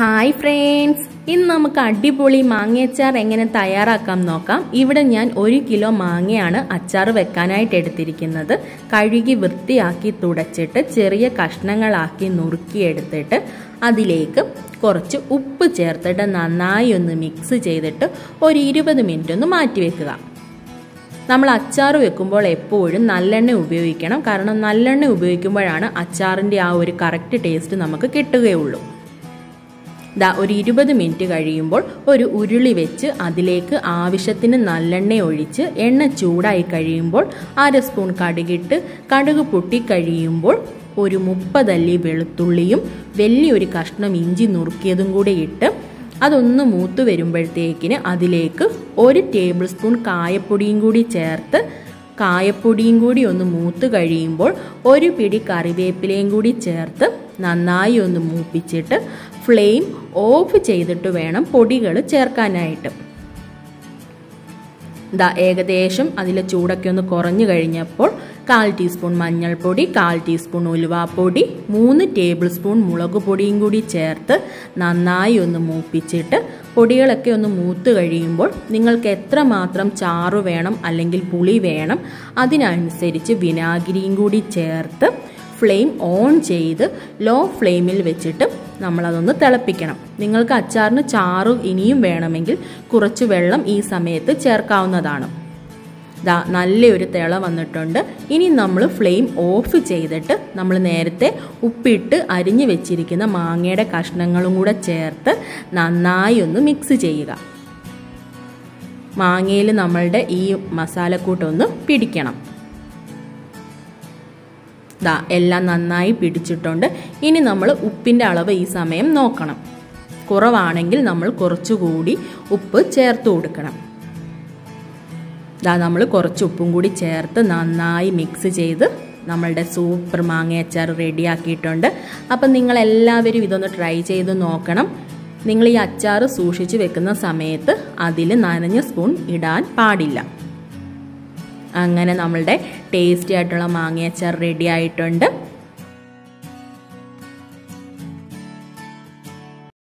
hi friends ഇന്ന് നമുക്ക് അടിപൊളി മാങ്ങയച്ചാർ എങ്ങനെ തയ്യാറാക്കാം നോക്കാം ഇവിടെ ഞാൻ ഒരു കിലോ മാങ്ങയാണ് അച്ചാർ വെക്കാനായിട്ട് എടുത്തിരിക്കുന്നത് കഴുകി വൃത്തിയാക്കി തുടച്ചിട്ട് ചെറിയ കഷ്ണങ്ങളാക്കി നുറുക്കിയെടുത്തിട്ട് അതിലേക്ക് കുറച്ച് ഉപ്പ് ചേർത്തിട്ട് നന്നായി ഒന്ന് മിക്സ് ചെയ്തിട്ട് ഒരു ഇരുപത് മിനിറ്റ് ഒന്ന് മാറ്റി വെക്കുക നമ്മൾ അച്ചാർ വെക്കുമ്പോൾ എപ്പോഴും നല്ലെണ്ണ ഉപയോഗിക്കണം കാരണം നല്ലെണ്ണ ഉപയോഗിക്കുമ്പോഴാണ് അച്ചാറിൻ്റെ ആ ഒരു കറക്റ്റ് ടേസ്റ്റ് നമുക്ക് കിട്ടുകയുള്ളൂ ദാ ഒരു ഇരുപത് മിനിറ്റ് കഴിയുമ്പോൾ ഒരു ഉരുളി വെച്ച് അതിലേക്ക് ആവശ്യത്തിന് നല്ലെണ്ണ ഒഴിച്ച് എണ്ണ ചൂടായി കഴിയുമ്പോൾ അര സ്പൂൺ കടുകിട്ട് കടുക് പൊട്ടിക്കഴിയുമ്പോൾ ഒരു മുപ്പതല്ലി വെളുത്തുള്ളിയും വലിയൊരു കഷ്ണം ഇഞ്ചി നുറുക്കിയതും കൂടി ഇട്ട് അതൊന്ന് മൂത്ത് വരുമ്പോഴത്തേക്കിന് അതിലേക്ക് ഒരു ടേബിൾ സ്പൂൺ കായപ്പൊടിയും കൂടി ചേർത്ത് കായപ്പൊടിയും കൂടി ഒന്ന് മൂത്ത് കഴിയുമ്പോൾ ഒരു പിടി കറിവേപ്പിലയും കൂടി ചേർത്ത് നന്നായി ഒന്ന് മൂപ്പിച്ചിട്ട് ഫ്ലെയിം ഓഫ് ചെയ്തിട്ട് വേണം പൊടികൾ ചേർക്കാനായിട്ട് ഇതാ ഏകദേശം അതിലെ ചൂടൊക്കെ ഒന്ന് കുറഞ്ഞു കഴിഞ്ഞപ്പോൾ കാൽ ടീസ്പൂൺ മഞ്ഞൾപ്പൊടി കാൽ ടീസ്പൂൺ ഉലുവാപ്പൊടി മൂന്ന് ടേബിൾ സ്പൂൺ മുളക് പൊടിയും കൂടി ചേർത്ത് നന്നായി ഒന്ന് മൂപ്പിച്ചിട്ട് പൊടികളൊക്കെ ഒന്ന് മൂത്ത് കഴിയുമ്പോൾ നിങ്ങൾക്ക് എത്രമാത്രം ചാറ് വേണം അല്ലെങ്കിൽ പുളി വേണം അതിനനുസരിച്ച് വിനാഗിരിയും കൂടി ചേർത്ത് ഫ്ലെയിം ഓൺ ചെയ്ത് ലോ ഫ്ലെയിമിൽ വെച്ചിട്ട് നമ്മളതൊന്ന് തിളപ്പിക്കണം നിങ്ങൾക്ക് അച്ചാറിന് ചാറ് ഇനിയും വേണമെങ്കിൽ കുറച്ച് വെള്ളം ഈ സമയത്ത് ചേർക്കാവുന്നതാണ് ദാ നല്ലൊരു തിള വന്നിട്ടുണ്ട് ഇനി നമ്മൾ ഫ്ലെയിം ഓഫ് ചെയ്തിട്ട് നമ്മൾ നേരത്തെ ഉപ്പിട്ട് അരിഞ്ഞു വെച്ചിരിക്കുന്ന മാങ്ങയുടെ കഷ്ണങ്ങളും കൂടെ ചേർത്ത് നന്നായി ഒന്ന് മിക്സ് ചെയ്യുക മാങ്ങയിൽ നമ്മളുടെ ഈ മസാലക്കൂട്ടൊന്ന് പിടിക്കണം ദാ എല്ലാം നന്നായി പിടിച്ചിട്ടുണ്ട് ഇനി നമ്മൾ ഉപ്പിൻ്റെ അളവ് ഈ സമയം നോക്കണം കുറവാണെങ്കിൽ നമ്മൾ കുറച്ചുകൂടി ഉപ്പ് ചേർത്ത് കൊടുക്കണം ദാ നമ്മൾ കുറച്ച് ഉപ്പും കൂടി ചേർത്ത് നന്നായി മിക്സ് ചെയ്ത് നമ്മളുടെ സൂപ്പർ മാങ്ങ അച്ചാർ റെഡിയാക്കിയിട്ടുണ്ട് അപ്പം നിങ്ങളെല്ലാവരും ഇതൊന്ന് ട്രൈ ചെയ്ത് നോക്കണം നിങ്ങൾ ഈ അച്ചാർ സൂക്ഷിച്ച് വെക്കുന്ന സമയത്ത് അതിൽ നനഞ്ഞ സ്പൂൺ ഇടാൻ പാടില്ല അങ്ങനെ നമ്മളുടെ ടേസ്റ്റി ആയിട്ടുള്ള മാങ്ങ അച്ചാർ റെഡി ആയിട്ടുണ്ട്